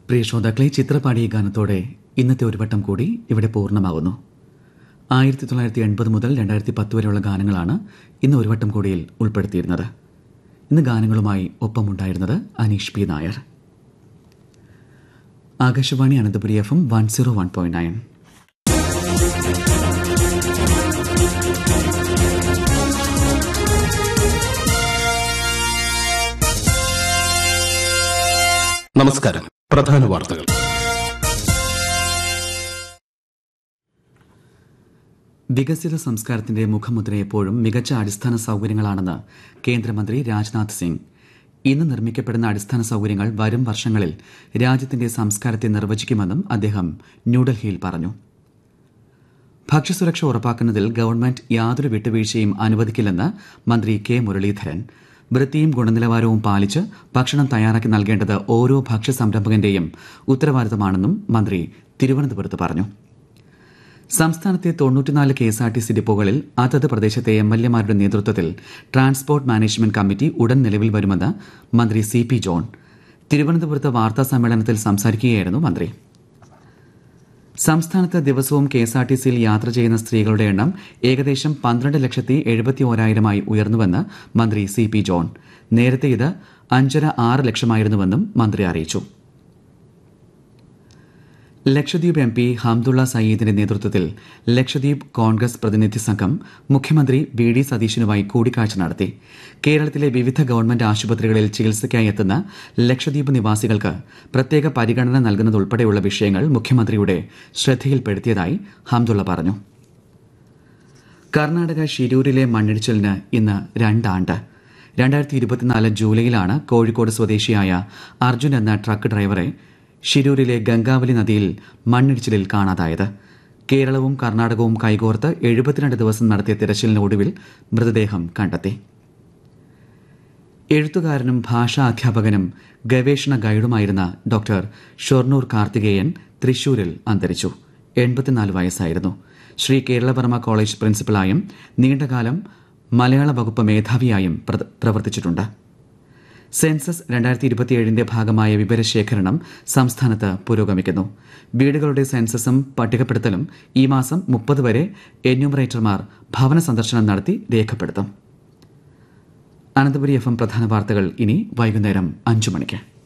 പ്രിയ ശ്രോതാക്കളെ ചിത്രപാടിയ ഗാനത്തോടെ ഇന്നത്തെ ഒരു വട്ടം കൂടി ഇവിടെ പൂർണ്ണമാകുന്നു ആയിരത്തി തൊള്ളായിരത്തി എൺപത് മുതൽ രണ്ടായിരത്തി പത്ത് വരെയുള്ള ഗാനങ്ങളാണ് ഇന്ന് ഒരു വട്ടം കൂടിയിൽ ഉൾപ്പെടുത്തിയിരുന്നത് ഇന്ന് ഗാനങ്ങളുമായി ഒപ്പമുണ്ടായിരുന്നത് Aneesh P Nair Akashvani Ananthapuri F M one zero one point nine നമസ്കാരം പ്രധാന വാർത്തകൾ വികസിത സംസ്കാരത്തിന്റെ മുഖമുദ്ര എപ്പോഴും മികച്ച അടിസ്ഥാന സൗകര്യങ്ങളാണെന്ന് കേന്ദ്രമന്ത്രി രാജ്നാഥ് സിംഗ് ഇന്ന് നിർമ്മിക്കപ്പെടുന്ന അടിസ്ഥാന സൗകര്യങ്ങൾ വരും വർഷങ്ങളിൽ രാജ്യത്തിന്റെ സംസ്കാരത്തെ നിർവചിക്കുമെന്നും അദ്ദേഹം ന്യൂഡൽഹിയിൽ പറഞ്ഞു ഭക്ഷ്യസുരക്ഷ ഉറപ്പാക്കുന്നതിൽ ഗവൺമെന്റ് യാതൊരു വിട്ടുവീഴ്ചയും അനുവദിക്കില്ലെന്ന് മന്ത്രി കെ മുരളീധരൻ വൃത്തിയും ഗുണനിലവാരവും പാലിച്ച് ഭക്ഷണം തയ്യാറാക്കി നൽകേണ്ടത് ഓരോ ഭക്ഷ്യ സംരംഭകന്റെയും ഉത്തരവാദിത്തമാണെന്നും മന്ത്രി തിരുവനന്തപുരത്ത് പറഞ്ഞു സംസ്ഥാനത്തെ തൊണ്ണൂറ്റിനാല് K S R T C ഡിപ്പോകളിൽ അതത് പ്രദേശത്തെ എം എൽ എമാരുടെ നേതൃത്വത്തിൽ ട്രാൻസ്പോർട്ട് മാനേജ്മെന്റ് കമ്മിറ്റി ഉടൻ നിലവിൽ വരുമെന്ന് മന്ത്രി സി പി ജോൺ തിരുവനന്തപുരത്ത് വാർത്താ സമ്മേളനത്തിൽ സംസാരിക്കുകയായിരുന്നു മന്ത്രി സംസ്ഥാനത്ത് ദിവസവും കെ എസ് ആർ ടി സിയിൽ യാത്ര ചെയ്യുന്ന സ്ത്രീകളുടെ എണ്ണം ഏകദേശം പന്ത്രണ്ട് ലക്ഷത്തി എഴുപത്തി ഓരായിരമായി ഉയർന്നുവെന്ന് മന്ത്രി സി പി ജോൺ നേരത്തെ ഇത് അഞ്ചര ആറ് ലക്ഷമായിരുന്നുവെന്നും മന്ത്രി അറിയിച്ചു ലക്ഷദ്വീപ് എം പി ഹംദുള്ള സയ്യിദിന്റെ നേതൃത്വത്തിൽ ലക്ഷദ്വീപ് കോൺഗ്രസ് പ്രതിനിധി സംഘം മുഖ്യമന്ത്രി വി ഡി സതീശനുമായി കൂടിക്കാഴ്ച നടത്തി കേരളത്തിലെ വിവിധ ഗവൺമെന്റ് ആശുപത്രികളിൽ ചികിത്സയ്ക്കായി എത്തുന്ന ലക്ഷദ്വീപ് നിവാസികൾക്ക് പ്രത്യേക പരിഗണന നൽകുന്നതുൾപ്പെടെയുള്ള വിഷയങ്ങൾ മുഖ്യമന്ത്രിയുടെ ശ്രദ്ധയിൽപ്പെടുത്തിയതായി ഹംദുള്ള പറഞ്ഞു കർണാടക ഷിരൂരിലെ മണ്ണിടിച്ചിലിന് ഇന്ന് രണ്ടാണ്ട് രണ്ടായിരത്തി ഇരുപത്തിനാല് ജൂലൈയിലാണ് കോഴിക്കോട് സ്വദേശിയായ അർജുൻ എന്ന ട്രക്ക് ഡ്രൈവറെ ഷിരൂരിലെ ഗംഗാവലി നദിയിൽ മണ്ണിടിച്ചിലിൽ കാണാതായത് കേരളവും കർണാടകവും കൈകോർത്ത് എഴുപത്തിരണ്ട് ദിവസം നടത്തിയ തിരച്ചിലിനൊടുവിൽ മൃതദേഹം കണ്ടെത്തി എഴുത്തുകാരനും ഭാഷാ അധ്യാപകനും ഗവേഷണ ഗൈഡുമായിരുന്ന ഡോക്ടർ ഷൊർണൂർ കാർത്തികേയൻ തൃശൂരിൽ അന്തരിച്ചു എൺപത്തിനാല് വയസ്സായിരുന്നു ശ്രീ കേരളവർമ്മ കോളേജ് പ്രിൻസിപ്പലായും നീണ്ടകാലം മലയാള വകുപ്പ് മേധാവിയായും പ്ര- പ്രവർത്തിച്ചിട്ടുണ്ട് സെൻസസ് രണ്ടായിരത്തി ഇരുപത്തിയേഴിന്റെ ഭാഗമായ വിവരശേഖരണം സംസ്ഥാനത്ത് പുരോഗമിക്കുന്നു വീടുകളുടെ സെൻസസും പട്ടികപ്പെടുത്തലും ഈ മാസം മുപ്പത് വരെ എന്യൂമറേറ്റർമാർ ഭവന സന്ദർശനം നടത്തി രേഖപ്പെടുത്തും അനന്തപുരി എഫ് എം പ്രധാന വാർത്തകൾ ഇനി വൈകുന്നേരം അഞ്ചു മണിക്ക്